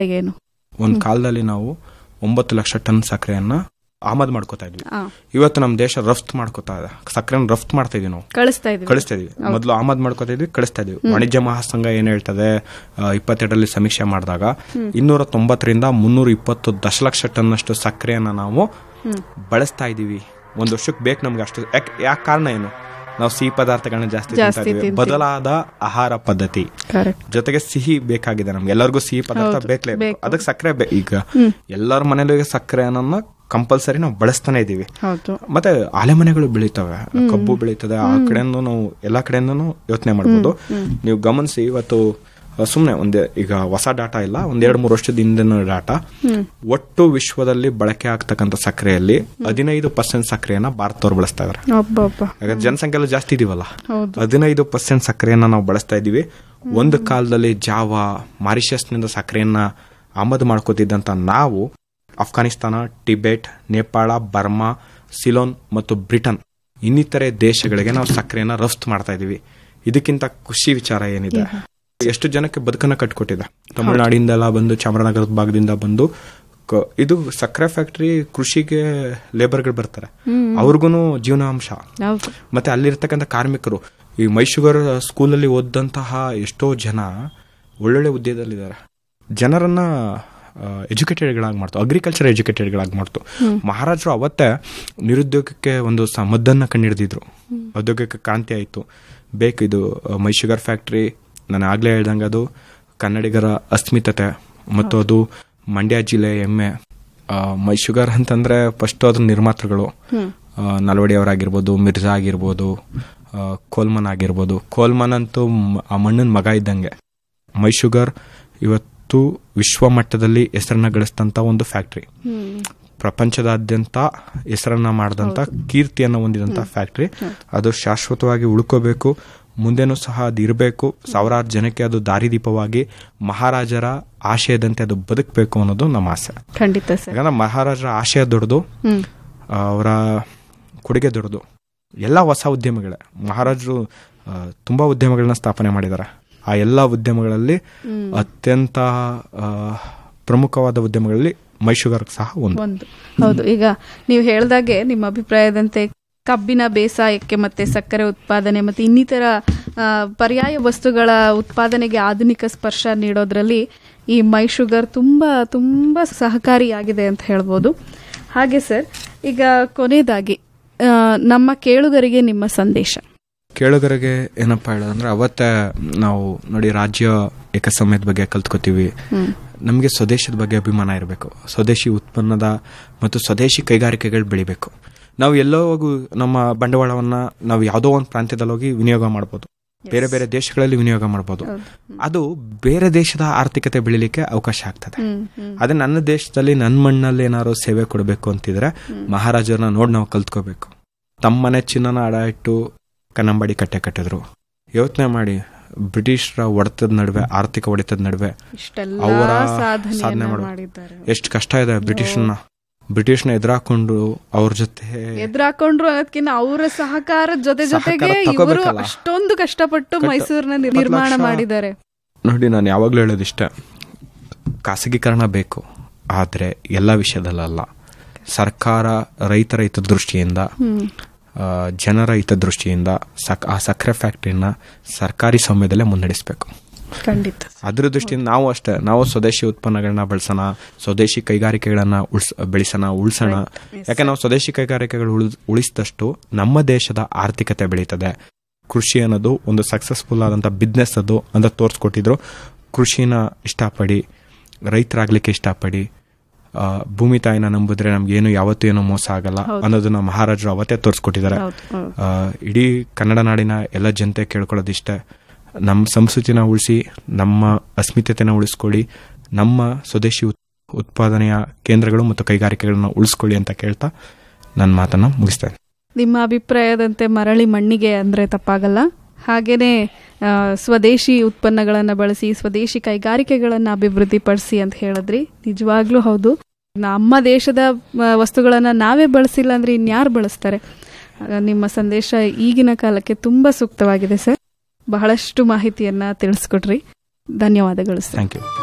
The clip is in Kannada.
ಏನು ಒಂದ್ ಕಾಲದಲ್ಲಿ ನಾವು ಒಂಬತ್ತು ಲಕ್ಷ ಟನ್ ಸಕ್ಕರೆಯನ್ನ ಆಮದು ಮಾಡ್ಕೋತಾ ಇದ್ವಿ ಆ, ಇವತ್ತು ನಮ್ಮ ದೇಶ ರಫ್ತು ಮಾಡ್ಕೋತಾ ಇದೆ ಸಕ್ಕರೆನ ರಫ್ತು ಮಾಡ್ತಾ ಇದೀವಿ ನಾವು ಕಳಿಸ್ತಾ ಇದೀವಿ ಕಳಿಸ್ತಾ ಇದೀವಿ ಮೊದಲು ಆಮದು ಮಾಡ್ಕೋತಾ ಇದ್ವಿ ಕಳಿಸ್ತಾ ಇದೀವಿ ವಾಣಿಜ್ಯ ಮಹಾಸಂಘ ಏನ್ ಹೇಳ್ತದೆ ಆ, ಇಪ್ಪತ್ತೆರಡರಲ್ಲಿ ಸಮೀಕ್ಷೆ ಮಾಡಿದಾಗ ಇನ್ನೂರ ತೊಂಬತ್ತರಿಂದ ಮುನ್ನೂರ ಇಪ್ಪತ್ತು ದಶಲಕ್ಷ ಟನ್ ಅಷ್ಟು ಸಕ್ಕರೆಯನ್ನ ನಾವು ಬಳಸ್ತಾ ಇದೀವಿ ಒಂದ್ ವರ್ಷಕ್ಕೆ ಬೇಕು ನಮ್ಗೆ ಅಷ್ಟು ಯಾಕೆ ಯಾಕೆ ಕಾರಣ ಏನು ನಾವು ಸಿಹಿ ಪದಾರ್ಥಗಳನ್ನ ಜಾಸ್ತಿ ತಿಂತಾ ಜಾಸ್ತಿ ಇದೀವಿ ತಿಂತೀವಿ. ಬದಲಾದ ಆಹಾರ ಪದ್ಧತಿ ಕರೆಕ್ಟ್ ಜೊತೆಗೆ ಸಿಹಿ ಬೇಕಾಗಿದೆ ನಮ್ಗೆ ಎಲ್ಲರಿಗೂ ಸಿಹಿ ಪದಾರ್ಥ ಹೌದು, ಬೇಕೇ ಬೇಕು. ಅದಕ್ಕೆ ಸಕ್ಕರೆ ಬೇ- ಈಗ ಎಲ್ಲರ ಮನೇಲೂ ಈಗ ಸಕ್ಕರೆ ಅನ್ನೋದನ್ನ ಕಂಪಲ್ಸರಿ ನಾವು ಬಳಸ್ತಾನೆ ಇದೀವಿ ಹೌದು ಮತ್ತೆ ಆಲೆ ಮನೆಗಳು ಬೆಳೀತವೆ ಕಬ್ಬು ಬೆಳೀತದೆ ಆ ಕಡೆಯಿಂದ ನಾವು ಎಲ್ಲಾ ಕಡೆಯಿಂದನೂ ಯೋಚನೆ ಮಾಡ್ಬೋದು ನೀವು ಗಮನಿಸಿ ಇವತ್ತು ಸುಮ್ಮನೆ ಒಂದೇ ಈಗ ಹೊಸ ಡಾಟಾ ಇಲ್ಲ ಒಂದ್ ಎರಡ್ ಮೂರು ವರ್ಷದ ಹಿಂದಿನ ಡಾಟಾ ಒಟ್ಟು ವಿಶ್ವದಲ್ಲಿ ಬಳಕೆ ಆಗ್ತಕ್ಕಂಥ ಸಕ್ಕರೆಯಲ್ಲಿ ಹದಿನೈದು ಪರ್ಸೆಂಟ್ ಸಕ್ಕರೆಯನ್ನ ಭಾರತದವ್ರು ಬಳಸ್ತಾ ಇದಾರೆ ಒಬ್ಬೊಬ್ಬ ಯಾಕಂದ್ರೆ ಜನಸಂಖ್ಯೆ ಎಲ್ಲ ಜಾಸ್ತಿ ಇದೀವಲ್ಲ ಹೌದು ಹದಿನೈದು ಪರ್ಸೆಂಟ್ ಸಕ್ಕರೆಯನ್ನ ನಾವು ಬಳಸ್ತಾ ಇದೀವಿ ಒಂದು ಕಾಲದಲ್ಲಿ ಜಾವಾ ಮಾರಿಷಸ್ನಿಂದ ಸಕ್ಕರೆಯನ್ನ ಆಮದು ಮಾಡ್ಕೋತಿದ್ದಂತ ನಾವು ಅಫ್ಘಾನಿಸ್ತಾನ ಟಿಬೆಟ್ ನೇಪಾಳ ಬರ್ಮಾ ಸಿಲೋನ್ ಮತ್ತು ಬ್ರಿಟನ್ ಇನ್ನಿತರೆ ದೇಶಗಳಿಗೆ ನಾವು ಸಕ್ಕರೆಯನ್ನ ರಫ್ತು ಮಾಡ್ತಾ ಇದೀವಿ ಇದಕ್ಕಿಂತ ಖುಷಿ ವಿಚಾರ ಏನಿದೆ ಎಷ್ಟು ಜನಕ್ಕೆ ಬದುಕನ್ನ ಕಟ್ಕೊಟ್ಟಿದೆ ತಮಿಳುನಾಡಿಂದೆಲ್ಲ ಬಂದು ಚಾಮರಾಜನಗರದ ಭಾಗದಿಂದ ಬಂದು ಕ- ಇದು ಸಕ್ಕರೆ ಫ್ಯಾಕ್ಟರಿ ಕೃಷಿಗೆ ಲೇಬರ್ಗಳು ಬರ್ತಾರೆ ಅವ್ರಿಗೂ ಜೀವನಾಂಶ ಹೌದು ಮತ್ತೆ ಅಲ್ಲಿರ್ತಕ್ಕಂಥ ಕಾರ್ಮಿಕರು ಈ ಮೈಶುಗರ್ ಸ್ಕೂಲಲ್ಲಿ ಓದಂತಹ ಎಷ್ಟೋ ಜನ ಒಳ್ಳೊಳ್ಳೆ ಹುದ್ದೆದಲ್ಲಿದ್ದಾರೆ ಜನರನ್ನ ಎಜುಕೇಟೆಡ್ಗಳಾಗಿ ಮಾಡ್ತು ಅಗ್ರಿಕಲ್ಚರ್ ಎಜುಕೇಟೆಡ್ಗಳಾಗಿ ಮಾಡ್ತು ಮಹಾರಾಜರು ಅವತ್ತೇ ನಿರುದ್ಯೋಗಕ್ಕೆ ಒಂದು ಸ ಮದ್ದನ್ನ ಕಂಡಿಡಿದಿದ್ರು ಉದ್ಯೋಗಕ್ಕೆ ಕ್ರಾಂತಿ ಆಯಿತು ಬೇಕು ಇದು ಆ, ಮೈಶುಗರ್ ಫ್ಯಾಕ್ಟ್ರಿ ನಾನು ಆಗ್ಲೇ ಹೇಳ್ದಂಗೆ ಅದು ಕನ್ನಡಿಗರ ಅಸ್ಮಿತತೆ ಮತ್ತು ಅದು ಮಂಡ್ಯ ಜಿಲ್ಲೆ ಹೆಮ್ಮೆ ಆ, ಮೈಶುಗರ್ ಅಂತಂದ್ರೆ ಫಸ್ಟ್ ಅದ್ರ ನಿರ್ಮಾತೃಗಳು ಆ, ನಲ್ವಡಿ ಅವರಾಗಿರ್ಬೋದು ಮಿರ್ಜಾ ಆಗಿರ್ಬೋದು ಆ, ಕೋಲ್ಮನ್ ಆಗಿರ್ಬೋದು ಕೋಲ್ಮನ್ ಅಂತೂ ಮ್- ಆ ಮಣ್ಣನ ಮಗ ಇದ್ದಂಗೆ ಮೈಶುಗರ್ ಇವತ್ತು ವಿಶ್ವ ಮಟ್ಟದಲ್ಲಿ ಹೆಸರನ್ನ ಗಳಿಸಿದಂತ ಒಂದು ಫ್ಯಾಕ್ಟ್ರಿ ಹ್ಮ್ ಪ್ರಪಂಚದಾದ್ಯಂತ ಹೆಸರನ್ನ ಮಾಡಿದಂತ ಕೀರ್ತಿಯನ್ನು ಹೊಂದಿದಂತ ಫ್ಯಾಕ್ಟ್ರಿ ಅದು ಶಾಶ್ವತವಾಗಿ ಉಳ್ಕೋಬೇಕು ಮುಂದೆನೂ ಸಹ ಅದು ಇರಬೇಕು ಸಾವಿರಾರು ಜನಕ್ಕೆ ಅದು ದಾರಿದೀಪವಾಗಿ ಮಹಾರಾಜರ ಆಶಯದಂತೆ ಅದು ಬದುಕಬೇಕು ಅನ್ನೋದು ನಮ್ಮ ಆಸೆ ಖಂಡಿತ ಸರ್ ಯಾಕಂದ್ರೆ ಮಹಾರಾಜರ ಆಶಯ ದೊಡ್ಡದು ಹ್ಮ್ ಅವರ ಕೊಡುಗೆ ದೊಡ್ಡದು ಎಲ್ಲ ಹೊಸ ಉದ್ಯಮಗಳೇ ಮಹಾರಾಜರು ಆ, ತುಂಬಾ ಉದ್ಯಮಗಳನ್ನ ಸ್ಥಾಪನೆ ಮಾಡಿದ್ದಾರೆ ಆ ಎಲ್ಲ ಉದ್ಯಮಗಳಲ್ಲಿ ಅತ್ಯಂತ ಆ, ಪ್ರಮುಖವಾದ ಉದ್ಯಮಗಳಲ್ಲಿ ಮೈಶುಗರ್ ಸಹ ಒಂದು ಒಂದು ಹೌದು ಈಗ ನೀವು ಹೇಳ್ದಾಗೆ ನಿಮ್ಮ ಅಭಿಪ್ರಾಯದಂತೆ ಕಬ್ಬಿನ ಬೇಸಾಯಕ್ಕೆ ಮತ್ತೆ ಸಕ್ಕರೆ ಉತ್ಪಾದನೆ ಮತ್ತೆ ಇನ್ನಿತರ ಆ, ಪರ್ಯಾಯ ವಸ್ತುಗಳ ಉತ್ಪಾದನೆಗೆ ಆಧುನಿಕ ಸ್ಪರ್ಶ ನೀಡೋದ್ರಲ್ಲಿ ಈ ಮೈ ಶುಗರ್ ತುಂಬಾ ತುಂಬಾ ಸಹಕಾರಿಯಾಗಿದೆ ಅಂತ ಹೇಳ್ಬೋದು ಹಾಗೆ ಸರ್ ಈಗ ಕೊನೆಯದಾಗಿ ಆ, ನಮ್ಮ ಕೇಳುಗರಿಗೆ ನಿಮ್ಮ ಸಂದೇಶ ಕೇಳುಗರಿಗೆ ಏನಪ್ಪಾ ಹೇಳೋದಂದ್ರೆ ಅವತ್ತೇ ನಾವು ನೋಡಿ ರಾಜ್ಯ ಏಕಸಮಯದ ಬಗ್ಗೆ ಕಲ್ತ್ಕೋತೀವಿ ನಮಗೆ ಸ್ವದೇಶದ ಬಗ್ಗೆ ಅಭಿಮಾನ ಇರಬೇಕು ಸ್ವದೇಶಿ ಉತ್ಪನ್ನದ ಮತ್ತು ಸ್ವದೇಶಿ ಕೈಗಾರಿಕೆಗಳು ಬೆಳಿಬೇಕು ನಾವು ಎಲ್ಲೋ ಹೋಗು ನಮ್ಮ ಬಂಡವಾಳವನ್ನ ನಾವು ಯಾವುದೋ ಒಂದು ಪ್ರಾಂತ್ಯದಲ್ಲಿ ಹೋಗಿ ವಿನಿಯೋಗ ಮಾಡ್ಬೋದು ಬೇರೆ ಬೇರೆ ದೇಶಗಳಲ್ಲಿ ವಿನಿಯೋಗ ಮಾಡ್ಬೋದು ಅದು ಬೇರೆ ದೇಶದ ಆರ್ಥಿಕತೆ ಬೆಳಿಲಿಕ್ಕೆ ಅವಕಾಶ ಆಗ್ತದೆ ಹ್ಮ್ ಹ್ಮ್ ಅದೇ ನನ್ನ ದೇಶದಲ್ಲಿ ನನ್ನ ಮಣ್ಣಲ್ಲಿ ಏನಾದ್ರು ಸೇವೆ ಕೊಡಬೇಕು ಅಂತಿದ್ರೆ ಮಹಾರಾಜರನ್ನ ನೋಡಿ ನಾವು ಕಲ್ತ್ಕೋಬೇಕು ತಮ್ಮನೆ ಚಿನ್ನನ ಅಡ ಇಟ್ಟು ಕನ್ನಂಬಾಡಿ ಕಟ್ಟೆ ಕಟ್ಟಿದ್ರು ಯೋಚನೆ ಮಾಡಿ ಬ್ರಿಟಿಷರ ಹೊಡೆತದ ನಡುವೆ ಆರ್ಥಿಕ ಹೊಡೆತದ ನಡುವೆ ಇಷ್ಟೆಲ್ಲ ಅವರ ಸಾಧನೆ ಸಾಧನೆಯನ್ನ ಮಾಡು- ಮಾಡಿದ್ದಾರೆ ಎಷ್ಟು ಕಷ್ಟ ಇದೆ ಬ್ರಿಟಿಷ್ನ ಬ್ರಿಟಿಷ್ನ ಎದುರಾಕೊಂಡು ಅವ್ರ ಜೊತೆ ಎದುರಾಕೊಂಡ್ರು ಅನ್ನೋದ್ಕಿಂತ ಅವರ ಸಹಕಾರದ ಜೊತೆ ಜೊತೆಗೆ ಸಹಕಾರ ಇವರು ತಗೋಬೇಕಲ್ಲ. ಅಷ್ಟೊಂದು ಕಷ್ಟಪಟ್ಟು ಕಟ್ಟ- ಮೈಸೂರಿನ ಇಪ್ಪತ್ತು ನಿರ್ಮಾಣ ಲಕ್ಷ- ಮಾಡಿದ್ದಾರೆ ನೋಡಿ ನಾನು ಯಾವಾಗಲೂ ಹೇಳೋದಿಷ್ಟ ಖಾಸಗೀಕರಣ ಬೇಕು ಆದರೆ ಎಲ್ಲ ವಿಷಯದಲ್ಲಲ್ಲ ಸರ್ಕಾರ ರೈತರ ಹಿತದೃಷ್ಟಿಯಿಂದ ಆ, ಜನರ ಹಿತದೃಷ್ಟಿಯಿಂದ ಸಕ್ ಆ ಸಕ್ಕರೆ ಫ್ಯಾಕ್ಟ್ರಿನ ಸರ್ಕಾರಿ ಸ್ವಾಮ್ಯದಲ್ಲೇ ಮುನ್ನಡೆಸಬೇಕು ಖಂಡಿತ ಅದ್ರ ದೃಷ್ಟಿಯಿಂದ ನಾವು ಅಷ್ಟೇ ನಾವು ಸ್ವದೇಶಿ ಉತ್ಪನ್ನಗಳನ್ನ ಬಳಸೋಣ ಸ್ವದೇಶಿ ಕೈಗಾರಿಕೆಗಳನ್ನ ಉಳ್ಸ ಬೆಳೆಸೋಣ ಉಳಿಸೋಣ ಯಾಕೆ ನಾವು ಸ್ವದೇಶಿ ಕೈಗಾರಿಕೆಗಳು ಉಳಿಸ್ ಉಳಿಸಿದಷ್ಟು ನಮ್ಮ ದೇಶದ ಆರ್ಥಿಕತೆ ಬೆಳೀತದೆ ಕೃಷಿ ಅನ್ನೋದು ಒಂದು ಸಕ್ಸಸ್ಫುಲ್ ಆದಂತ ಬಿಸ್ನೆಸ್ ಅದು ಅಂತ ತೋರಿಸ್ಕೊಟ್ಟಿದ್ರು ಕೃಷಿನ ಇಷ್ಟಪಡಿ ರೈತರಾಗ್ಲಿಕ್ಕೆ ಇಷ್ಟಪಡಿ ಆ, ಭೂಮಿ ತಾಯಿನ ನಂಬಿದ್ರೆ ನಮ್ಗೆ ಏನು ಯಾವತ್ತೂ ಏನು ಮೋಸ ಆಗಲ್ಲ ಅನ್ನೋದನ್ನ ಮಹಾರಾಜರು ಅವತ್ತೇ ತೋರಿಸ್ಕೊಟ್ಟಿದ್ದಾರೆ ಹೌದು ಹೌದು. ಆ, ಇಡೀ ಕನ್ನಡ ನಾಡಿನ ಎಲ್ಲ ಜನತೆ ಕೇಳ್ಕೊಳ್ಳೋದಿಷ್ಟೇ ನಮ್ಮ ಸಂಸ್ಕೃತಿನ ಉಳಿಸಿ ನಮ್ಮ ಅಸ್ಮಿತೆನ ಉಳಿಸ್ಕೊಳ್ಳಿ ನಮ್ಮ ಸ್ವದೇಶಿ ಉತ್- ಉತ್ಪಾದನೆಯ ಕೇಂದ್ರಗಳು ಮತ್ತು ಕೈಗಾರಿಕೆಗಳನ್ನ ಉಳಿಸ್ಕೊಳ್ಳಿ ಅಂತ ಕೇಳ್ತಾ ನನ್ನ ಮಾತನ್ನ ಮುಗಿಸ್ತೇನೆ ನಿಮ್ಮ ಅಭಿಪ್ರಾಯದಂತೆ ಮರಳಿ ಮಣ್ಣಿಗೆ ಅಂದ್ರೆ ತಪ್ಪಾಗಲ್ಲ ಹಾಗೇನೆ ಆ, ಸ್ವದೇಶಿ ಉತ್ಪನ್ನಗಳನ್ನು ಬಳಸಿ ಸ್ವದೇಶಿ ಕೈಗಾರಿಕೆಗಳನ್ನು ಅಭಿವೃದ್ಧಿಪಡಿಸಿ ಅಂತ ಹೇಳಿದ್ರಿ ನಿಜವಾಗ್ಲೂ ಹೌದು ನಮ್ಮ ದೇಶದ ಆ, ವಸ್ತುಗಳನ್ನ ನಾವೇ ಬಳಸಿಲ್ಲ ಅಂದ್ರೆ ಇನ್ಯಾರು ಬಳಸ್ತಾರೆ ಆ, ನಿಮ್ಮ ಸಂದೇಶ ಈಗಿನ ಕಾಲಕ್ಕೆ ತುಂಬಾ ಸೂಕ್ತವಾಗಿದೆ ಸರ್ ಬಹಳಷ್ಟು ಮಾಹಿತಿಯನ್ನ ತಿಳಿಸ್ಕೊಟ್ರಿ ಧನ್ಯವಾದಗಳು ಸರ್ ಥ್ಯಾಂಕ್ ಯು